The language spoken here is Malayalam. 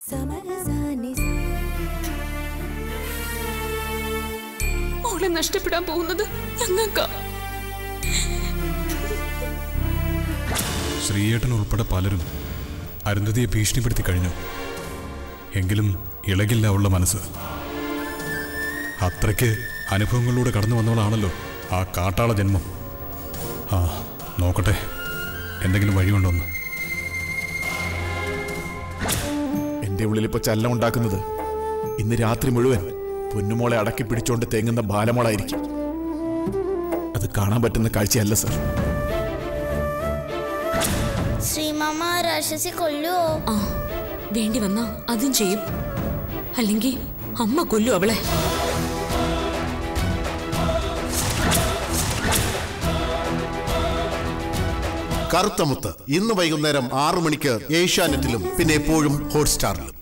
മോളെ നഷ്ടപ്പെടാൻ പോകുന്നത് ഞങ്ങൾക്കാ ശ്രീയേട്ടൻ ഉൾപ്പെടെ പലരും അരുന്ധതിയെ ഭീഷണിപ്പെടുത്തി കഴിഞ്ഞു എങ്കിലും ഇളകില്ല ഉള്ള മനസ്സ് അത്രയ്ക്ക് അനുഭവങ്ങളിലൂടെ കടന്നു വന്നവളാണല്ലോ ആ കാട്ടാള ജന്മം ആ നോക്കട്ടെ എന്തെങ്കിലും വഴിയുണ്ടോന്ന് എന്റെ ഉള്ളിൽ ഇപ്പൊ ചലനം ഉണ്ടാക്കുന്നത് ഇന്ന് രാത്രി മുഴുവൻ പൊന്നുമോളെ അടക്കി പിടിച്ചോണ്ട് തേങ്ങുന്ന ബാലമോളായിരിക്കും അത് കാണാൻ പറ്റുന്ന കാഴ്ചയല്ല സർ ശ്രീമാമ രാക്ഷസി കൊല്ലുവോ ആ വേണ്ടി വന്നാ അതും ചെയ്യും അല്ലെങ്കിൽ അമ്മ കൊല്ലു അവളെ കറുത്തമുത്ത് ഇന്ന് വൈകുന്നേരം ആറു മണിക്ക് ഏഷ്യാനെറ്റിലും പിന്നെ എപ്പോഴും ഹോട്ട്സ്റ്റാറിലും